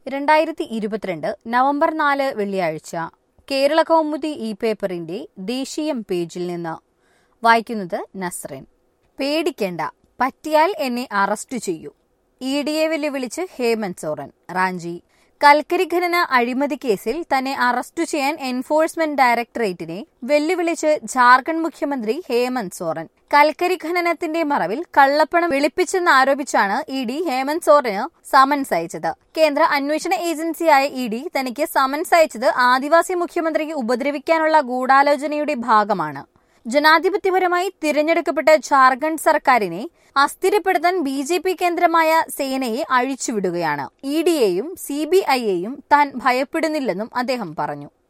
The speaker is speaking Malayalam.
രണ്ടായിരത്തി ഇരുപത്തിരണ്ട് നവംബർ നാല് വെള്ളിയാഴ്ച കേരള കൗമുദി ഇ പേപ്പറിന്റെ ദേശീയം പേജിൽ നിന്ന് വായിക്കുന്നത് നസ്റിൻ പേടിക്കേണ്ട പറ്റിയാൽ എന്നെ അറസ്റ്റ് ചെയ്യൂ ഇ ഡിയെ വെല്ലുവിളിച്ച് ഹേമന്ത് സോറൻ റാഞ്ചി കൽക്കരി ഖനന അഴിമതി കേസിൽ തന്നെ അറസ്റ്റ് ചെയ്യാൻ എൻഫോഴ്സ്മെന്റ് ഡയറക്ടറേറ്റിനെ വെല്ലുവിളിച്ച് ജാർഖണ്ഡ് മുഖ്യമന്ത്രി ഹേമന്ത് സോറൻ കൽക്കരി ഖനനത്തിന്റെ മറവിൽ കള്ളപ്പണം വെളുപ്പിച്ചെന്നാരോപിച്ചാണ് ഇ ഡി ഹേമന്ത് സോറന് സമൻസ് അയച്ചത് കേന്ദ്ര അന്വേഷണ ഏജൻസിയായ ഇ ഡി തനിക്ക് സമൻസ് അയച്ചത് ആദിവാസി മുഖ്യമന്ത്രിയെ ഉപദ്രവിക്കാനുള്ള ഗൂഢാലോചനയുടെ ഭാഗമാണ് ജനാധിപത്യപരമായി തിരഞ്ഞെടുക്കപ്പെട്ട ജാർഖണ്ഡ് സർക്കാരിനെ അസ്ഥിരപ്പെടുത്താൻ ബി ജെ പി കേന്ദ്രമായ സേനയെ അഴിച്ചുവിടുകയാണ് ഇ ഡിയെയും സി ബി ഐയെയും താൻ ഭയപ്പെടുന്നില്ലെന്നും അദ്ദേഹം പറഞ്ഞു